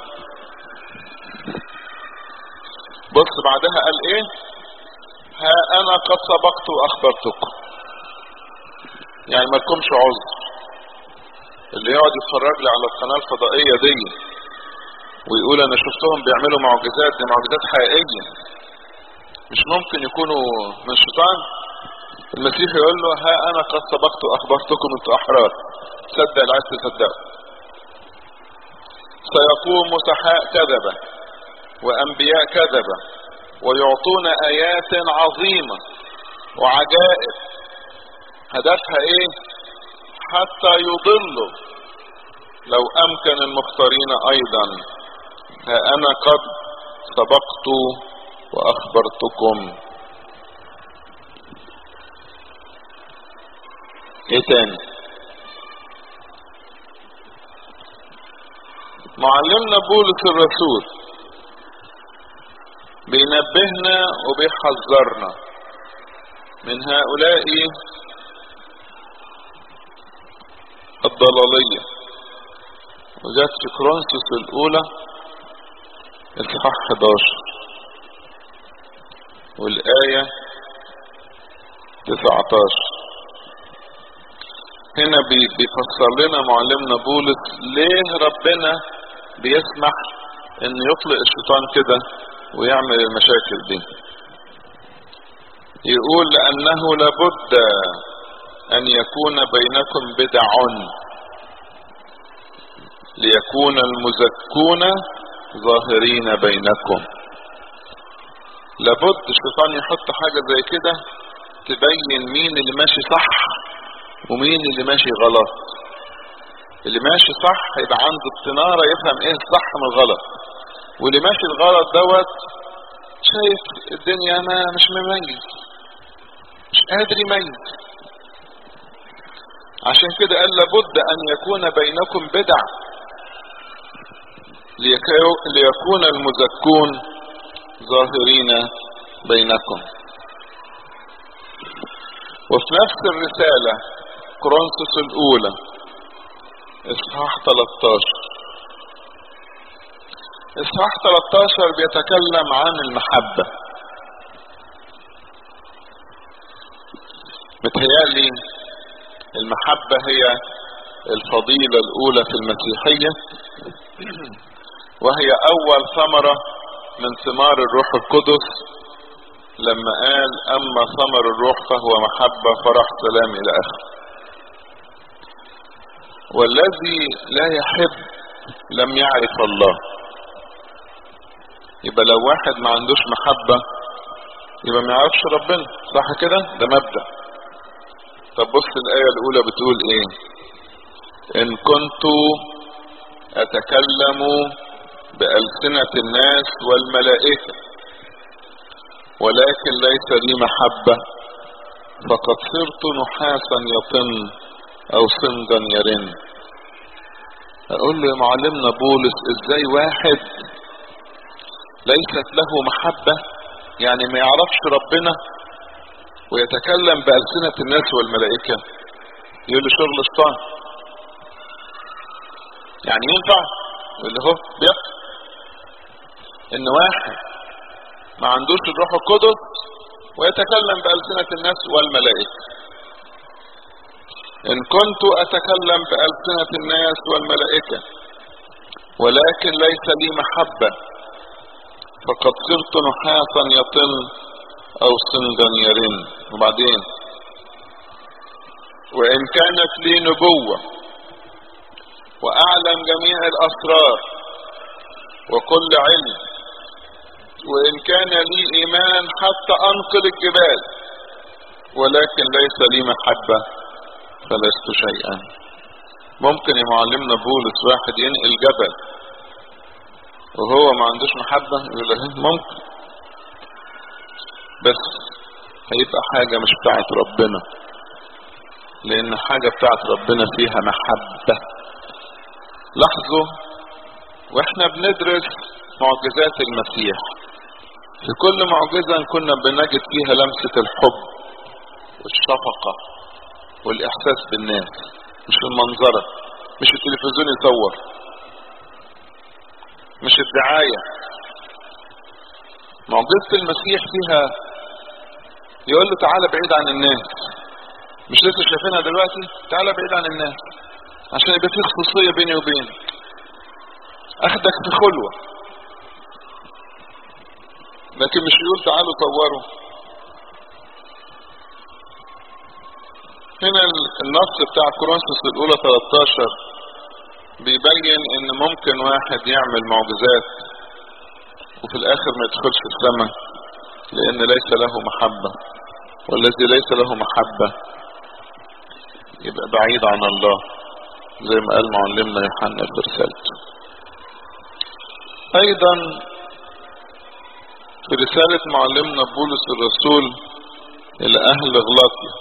بص بعدها قال ايه ها انا قد سبقت واخبرتكم يعني ما لكمش عذر اللي يقعد يتفرج لي على القناة الفضائية دي ويقول انا شفتهم بيعملوا معجزات دي معجزات حقيقية مش ممكن يكونوا من الشيطان المسيح يقول له ها انا قد سبقت واخبرتكم انتوا احرار صدق اللي عايز تصدقه سيقوم مسحاء كذبة وانبياء كذبة ويعطون ايات عظيمة وعجائب هدفها ايه حتى يضلوا لو امكن المختارين ايضا ها انا قد سبقت واخبرتكم ايه تاني معلمنا بولس الرسول بينبهنا وبيحذرنا من هؤلاء الضلالية وجات في كرونسوس الأولى اصحاح 11 والآية 19 هنا بيفسر لنا معلمنا بولس ليه ربنا بيسمح ان يطلق الشيطان كده ويعمل المشاكل دي يقول لأنه لابد أن يكون بينكم بدع ليكون المزكون ظاهرين بينكم لابد الشيطان يحط حاجة زي كده تبين مين اللي ماشي صح ومين اللي ماشي غلط اللي ماشي صح يبقى عنده استنارة يفهم ايه الصح من الغلط واللي ماشي الغلط دوت شايف الدنيا ما مش مميز مش قادر يميز عشان كده قال لابد ان يكون بينكم بدع ليكون المزكون ظاهرين بينكم وفي نفس الرسالة كورنثوس الأولى إصحاح 13 إصحاح 13 بيتكلم عن المحبة متهيألي المحبة هي الفضيلة الأولى في المسيحية وهي اول ثمرة من ثمار الروح القدس لما قال اما ثمر الروح فهو محبة فرح سلام الى اخره والذي لا يحب لم يعرف الله يبقى لو واحد ما عندوش محبة يبقى ما يعرفش ربنا صح كده ده مبدأ طب بص الآية الأولى بتقول إيه إن كنت أتكلم بألسنة الناس والملائكة ولكن ليس لي محبة فقد صرت نحاسا يطن أو صندا يرن أقول له يا معلمنا بولس إزاي واحد ليست له محبة يعني ما يعرفش ربنا ويتكلم بألسنة الناس والملائكة يقول له شغل شيطان يعني ينفع يقول له هو بيحصل ان واحد ما عندوش الروح القدس ويتكلم بألسنة الناس والملائكة ان كنت اتكلم بألسنة الناس والملائكة ولكن ليس لي محبة فقد صرت نحاسا يطن او صندا يرن وبعدين وان كانت لي نبوة واعلم جميع الاسرار وكل علم وان كان لي ايمان حتى انقل الجبال ولكن ليس لي محبة فلست شيئا ممكن يا معلمنا بولس واحد ينقل جبل وهو ما عندوش محبة يقول له ممكن بس هيبقى حاجة مش بتاعت ربنا لان حاجة بتاعت ربنا فيها محبة لاحظوا واحنا بندرس معجزات المسيح في كل معجزة كنا بنجد فيها لمسة الحب والشفقة والاحساس بالناس مش المنظرة مش التلفزيون يصور مش الدعاية معجزة المسيح فيها يقول له تعالى بعيد عن الناس مش لسه شايفينها دلوقتي تعالى بعيد عن الناس عشان يبقى في خصوصية بيني وبينك اخدك في خلوة لكن مش يقول تعالوا صوروا هنا النص بتاع كورنثوس الاولى 13 بيبين ان ممكن واحد يعمل معجزات وفي الاخر ما يدخلش السماء لان ليس له محبة والذي ليس له محبة يبقى بعيد عن الله زي ما قال معلمنا يوحنا في رسالته ايضا في رسالة معلمنا بولس الرسول الى اهل غلاطيا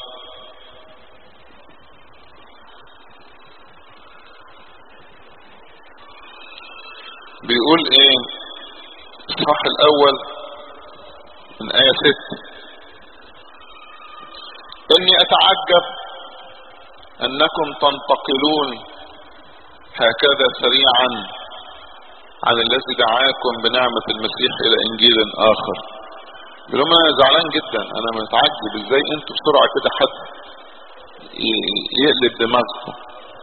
بيقول ايه الصح الاول من ايه ست اني اتعجب انكم تنتقلون هكذا سريعا عن الذي دعاكم بنعمة المسيح الى انجيل اخر بيقول انا زعلان جدا انا متعجب ازاي انتوا بسرعة كده حد يقلب دماغكم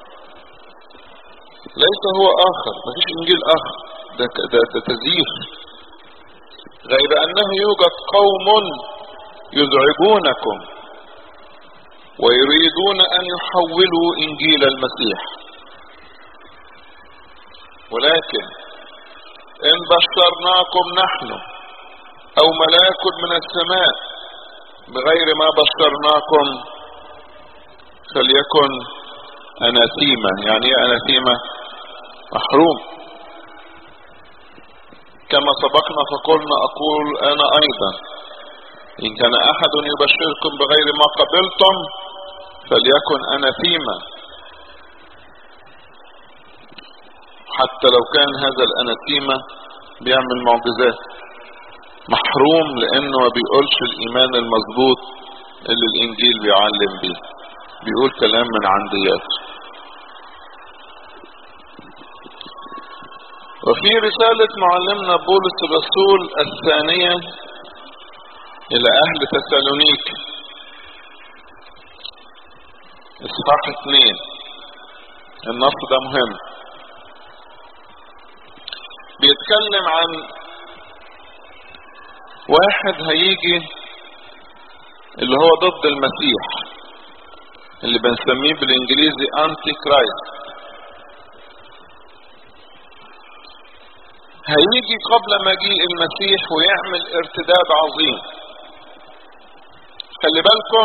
ليس هو اخر مفيش انجيل اخر ده, ده, ده تزييف غير انه يوجد قوم يزعجونكم ويريدون ان يحولوا انجيل المسيح ولكن ان بشرناكم نحن او ملاك من السماء بغير ما بشرناكم فليكن اناثيما يعني ايه اناثيما محروم كما سبقنا فقلنا اقول انا ايضا ان كان احد يبشركم بغير ما قبلتم فليكن اناثيما حتى لو كان هذا الاناثيما بيعمل معجزات محروم لانه ما بيقولش الايمان المظبوط اللي الانجيل بيعلم بيه بيقول كلام من عندياته وفي رسالة معلمنا بولس الرسول الثانية إلى أهل تسالونيك إصحاح اثنين النص ده مهم بيتكلم عن واحد هيجي اللي هو ضد المسيح اللي بنسميه بالانجليزي انتي كرايست هيجي قبل مجيء المسيح ويعمل ارتداد عظيم خلي بالكم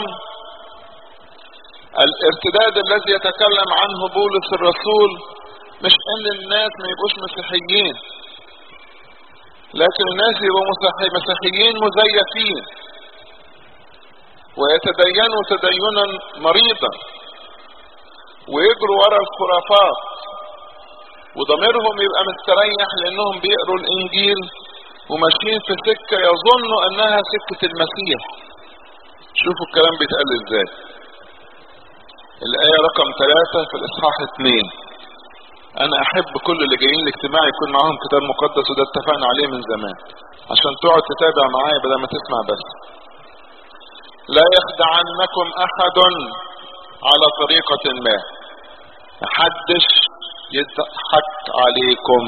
الارتداد الذي يتكلم عنه بولس الرسول مش ان الناس ما يبقوش مسيحيين لكن الناس يبقوا مسيحيين مزيفين ويتدينوا تدينا مريضا ويجروا ورا الخرافات وضميرهم يبقى مستريح لانهم بيقروا الانجيل وماشيين في سكة يظنوا انها سكة المسيح شوفوا الكلام بيتقال ازاي الآية رقم ثلاثة في الإصحاح اثنين أنا أحب كل اللي جايين الاجتماع يكون معاهم كتاب مقدس وده اتفقنا عليه من زمان عشان تقعد تتابع معايا بدل ما تسمع بس لا يخدعنكم أحد على طريقة ما محدش يضحك عليكم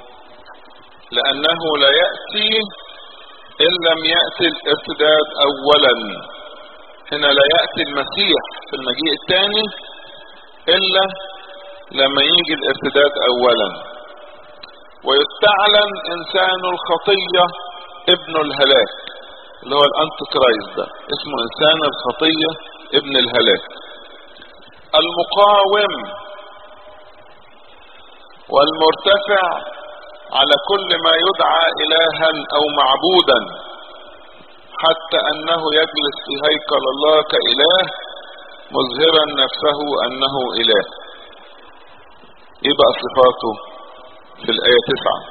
لأنه لا يأتي إن لم يأتي الارتداد أولا هنا لا يأتي المسيح في المجيء الثاني إلا لما يجي الارتداد أولا ويستعلن إنسان الخطية ابن الهلاك اللي هو الأنتي كرايست ده اسمه إنسان الخطية ابن الهلاك المقاوم والمرتفع على كل ما يدعى إلها أو معبودا حتى أنه يجلس في هيكل الله كإله مظهرا نفسه أنه إله إيه بقى صفاته في الآية تسعة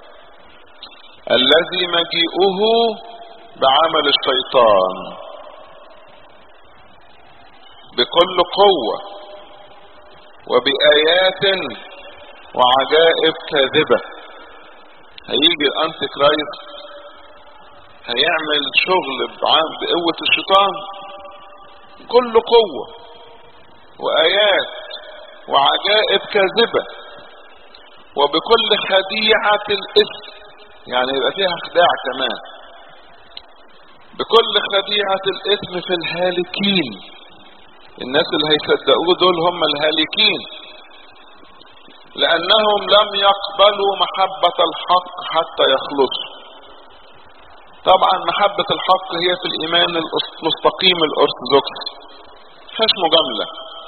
الذي مجيئه بعمل الشيطان بكل قوة وبآيات وعجائب كاذبة هيجي الأنتي كرايست هيعمل شغل بقوة الشيطان كل قوة وآيات وعجائب كاذبة وبكل خديعة الإثم يعني يبقى فيها خداع كمان بكل خديعة الإثم في الهالكين الناس اللي هيصدقوه دول هم الهالكين لأنهم لم يقبلوا محبة الحق حتى يخلصوا طبعا محبة الحق هي في الإيمان المستقيم الأرثوذكس فيهاش مجاملة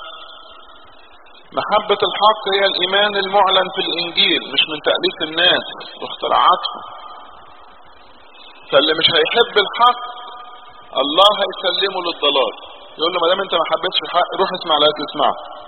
محبة الحق هي الإيمان المعلن في الإنجيل مش من تأليف الناس واختراعاتهم فاللي مش هيحب الحق الله هيسلمه للضلال يقول له ما دام انت ما حبيتش الحق روح اسمع لا تسمع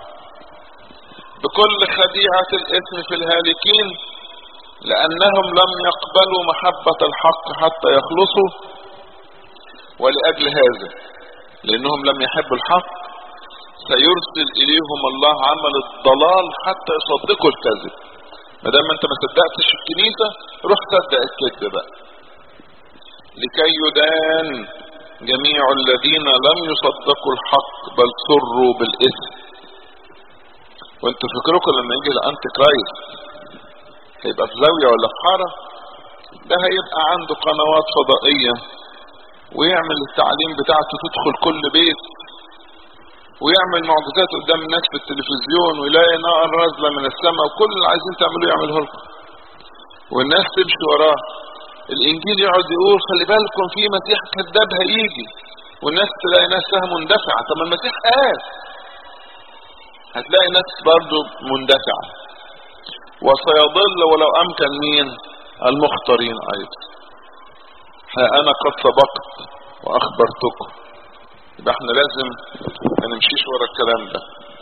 بكل خديعة الاسم في الهالكين لأنهم لم يقبلوا محبة الحق حتى يخلصوا ولأجل هذا لأنهم لم يحبوا الحق سيرسل إليهم الله عمل الضلال حتى يصدقوا الكذب ما دام انت ما صدقتش الكنيسة روح صدق الكذب بقى لكي يدان جميع الذين لم يصدقوا الحق بل سروا بالإثم وانتوا فكركم لما يجي الانتي كرايست هيبقى في زاوية ولا في حارة ده هيبقى عنده قنوات فضائية ويعمل التعليم بتاعته تدخل كل بيت ويعمل معجزات قدام الناس في التلفزيون ويلاقي نار نازلة من السماء وكل اللي عايزين تعملوه يعمله لكم والناس تمشي وراه الانجيل يقعد يقول خلي بالكم في مسيح كذاب هيجي والناس تلاقي نفسها مندفعة طب المسيح قال هتلاقي ناس برضو مندفعة وسيضل ولو امكن مين المختارين ايضا ها انا قد سبقت واخبرتكم يبقى احنا لازم ما نمشيش ورا الكلام ده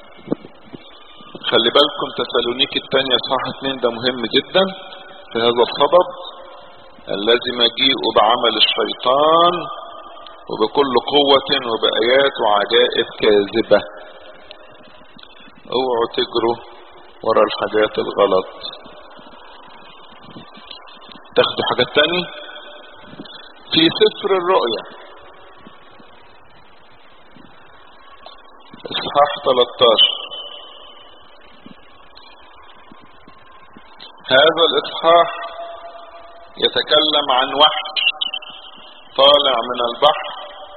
خلي بالكم تسالونيك الثانية صح اتنين ده مهم جدا في هذا الصدد الذي مجيء بعمل الشيطان وبكل قوة وبآيات وعجائب كاذبة اوعوا تجروا ورا الحاجات الغلط تاخدوا حاجات تاني في سفر الرؤيا اصحاح 13 هذا الاصحاح يتكلم عن وحش طالع من البحر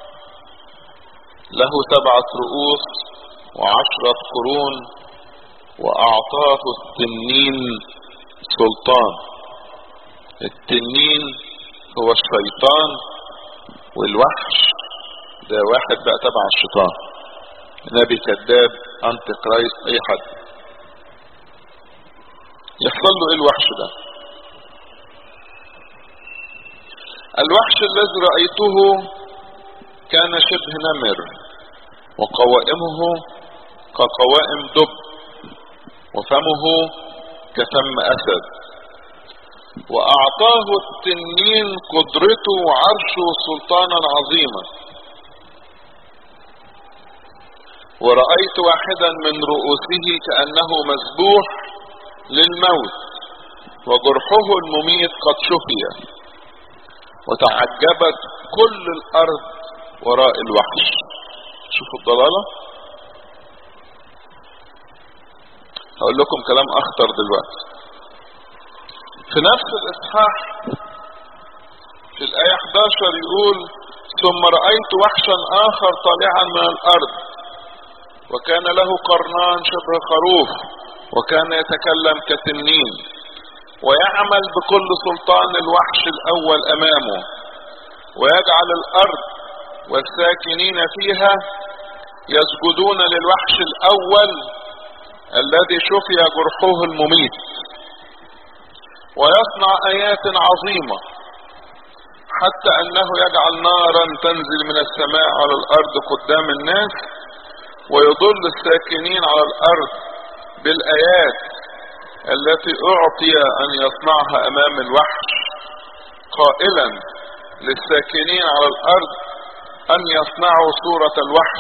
له سبعة رؤوس وعشرة قرون وأعطاه التنين سلطان التنين هو الشيطان والوحش ده واحد بقى تبع الشيطان نبي كذاب انت كرايست اي حد يحصل له ايه الوحش ده الوحش الذي رأيته كان شبه نمر وقوائمه كقوائم دب وفمه كفم أسد وأعطاه التنين قدرته وعرشه سلطانا عظيما ورأيت واحدا من رؤوسه كأنه مذبوح للموت وجرحه المميت قد شفي وتعجبت كل الأرض وراء الوحش شوفوا الضلالة هقول لكم كلام أخطر دلوقتي في نفس الإصحاح في الآية 11 يقول ثم رأيت وحشا آخر طالعا من الأرض وكان له قرنان شبه خروف وكان يتكلم كتنين ويعمل بكل سلطان الوحش الأول أمامه ويجعل الأرض والساكنين فيها يسجدون للوحش الأول الذي شفي جرحه المميت ويصنع آيات عظيمة حتى أنه يجعل نارا تنزل من السماء على الأرض قدام الناس ويضل الساكنين على الأرض بالآيات التي أعطي أن يصنعها أمام الوحش قائلا للساكنين على الأرض أن يصنعوا صورة الوحش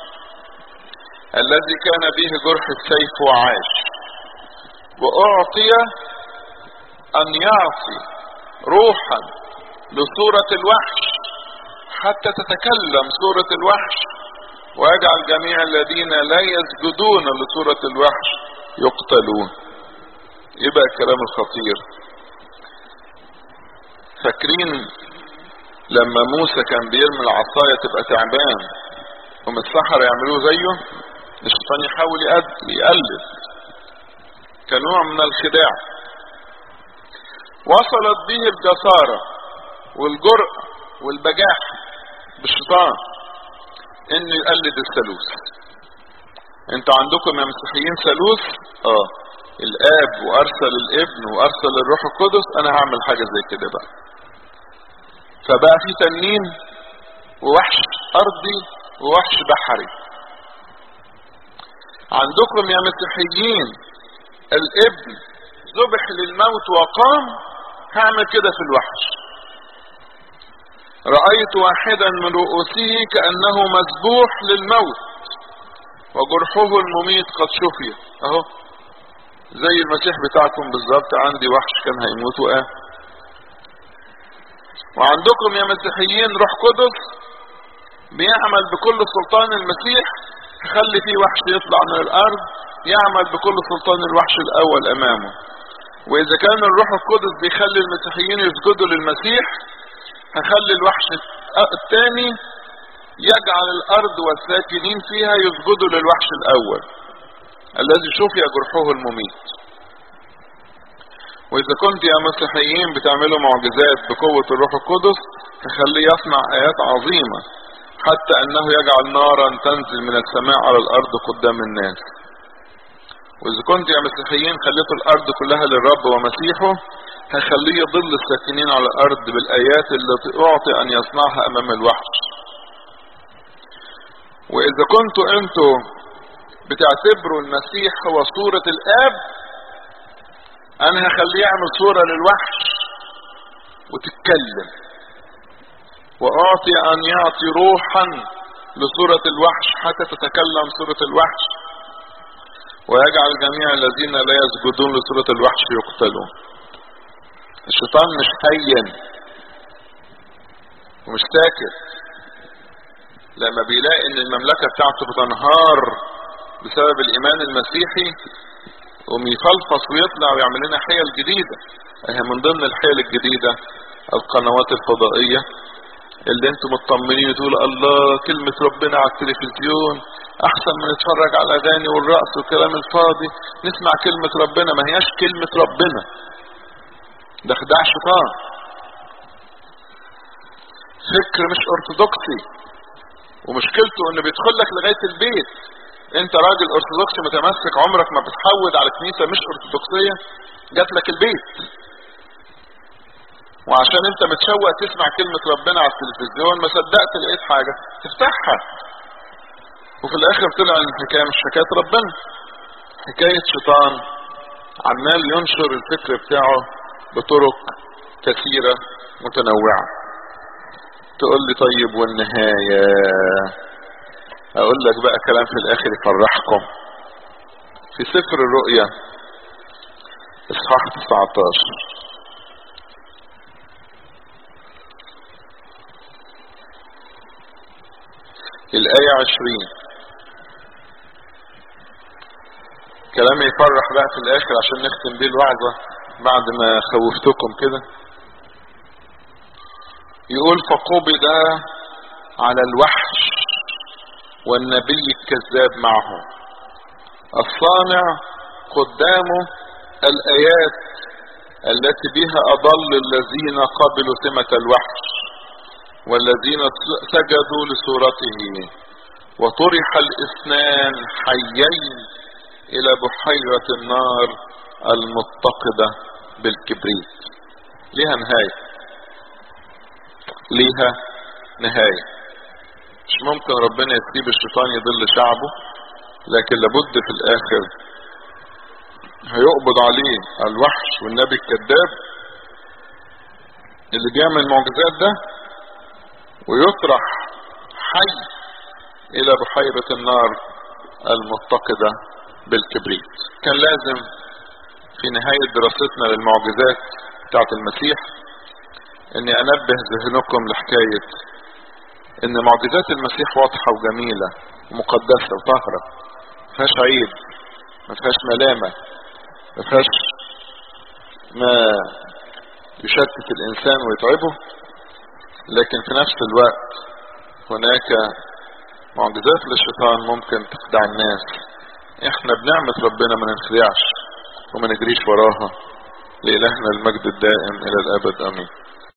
الذي كان به جرح السيف وعاش وأعطي أن يعطي روحا لصورة الوحش حتى تتكلم صورة الوحش ويجعل جميع الذين لا يسجدون لصورة الوحش يقتلون يبقى الكلام الخطير فاكرين لما موسى كان بيرمي العصاية تبقى تعبان هم السحرة يعملوه زيه الشيطان يحاول يقلد كنوع من الخداع وصلت به الجسارة والجرأة والبجاحة بالشيطان انه يقلد الثالوث انتوا عندكم يا مسيحيين ثالوث اه الاب وارسل الابن وارسل الروح القدس انا هعمل حاجة زي كده بقى فبقى في تنين ووحش ارضي ووحش بحري عندكم يا مسيحيين الابن ذبح للموت وقام هعمل كده في الوحش رأيت واحدا من رؤوسه كأنه مذبوح للموت وجرحه المميت قد شفي اهو زي المسيح بتاعكم بالظبط عندي وحش كان هيموت وقام وعندكم يا مسيحيين روح قدس بيعمل بكل سلطان المسيح خلي فيه وحش يطلع من الارض يعمل بكل سلطان الوحش الاول امامه واذا كان الروح القدس بيخلي المسيحيين يسجدوا للمسيح هخلي الوحش الثاني يجعل الارض والساكنين فيها يسجدوا للوحش الاول الذي شفي جرحه المميت واذا كنت يا مسيحيين بتعملوا معجزات بقوة الروح القدس هخليه يصنع ايات عظيمة حتى انه يجعل نارا تنزل من السماء على الارض قدام الناس واذا كنت يا مسيحيين خليتوا الارض كلها للرب ومسيحه هخليه يضل الساكنين على الارض بالايات التي اعطي ان يصنعها امام الوحش واذا كنتوا انتوا بتعتبروا المسيح هو صورة الاب انا هخليه يعمل صورة للوحش وتتكلم واعطي ان يعطي روحا لصورة الوحش حتى تتكلم صورة الوحش ويجعل جميع الذين لا يسجدون لصورة الوحش يقتلون الشيطان مش هين ومش ساكت لما بيلاقي ان المملكة بتاعته بتنهار بسبب الايمان المسيحي قوم يفلفص ويطلع ويعمل لنا حيل جديدة هي من ضمن الحيل الجديدة القنوات الفضائية اللي انتم مطمنين تقول الله كلمة ربنا على التلفزيون احسن من نتفرج على الاغاني والرقص والكلام الفاضي نسمع كلمة ربنا ما هياش كلمة ربنا ده خداع شيطان فكر مش ارثوذكسي ومشكلته انه بيدخل لك لغاية البيت انت راجل ارثوذكسي متمسك عمرك ما بتحود على كنيسة مش ارثوذكسية جات لك البيت وعشان انت متشوق تسمع كلمة ربنا على التلفزيون ما صدقت لقيت حاجة تفتحها وفي الاخر طلع ان الحكاية مش حكاية ربنا حكاية شيطان عمال ينشر الفكر بتاعه بطرق كثيرة متنوعة تقول لي طيب والنهاية اقول لك بقى كلام في الاخر يفرحكم في سفر الرؤيا اصحاح 19 الآية عشرين كلام يفرح بقى في الآخر عشان نختم بيه الوعظة بعد ما خوفتكم كده يقول فقبض على الوحش والنبي الكذاب معه الصانع قدامه الآيات التي بها أضل الذين قبلوا سمة الوحش والذين سجدوا لصورته وطرح الاثنان حيين الى بحيرة النار المتقدة بالكبريت ليها نهاية ليها نهاية مش ممكن ربنا يسيب الشيطان يضل شعبه لكن لابد في الاخر هيقبض عليه الوحش والنبي الكذاب اللي بيعمل معجزات ده ويطرح حي الى بحيرة النار المتقدة بالكبريت كان لازم في نهاية دراستنا للمعجزات بتاعت المسيح اني انبه ذهنكم لحكاية ان معجزات المسيح واضحة وجميلة ومقدسة وطاهرة ما فيهاش عيب ما فيهاش ملامة ما فيهاش ما يشتت الانسان ويتعبه لكن في نفس الوقت هناك معجزات للشيطان ممكن تخدع الناس احنا بنعمة ربنا ما ننخدعش وما نجريش وراها لإلهنا المجد الدائم إلى الأبد أمين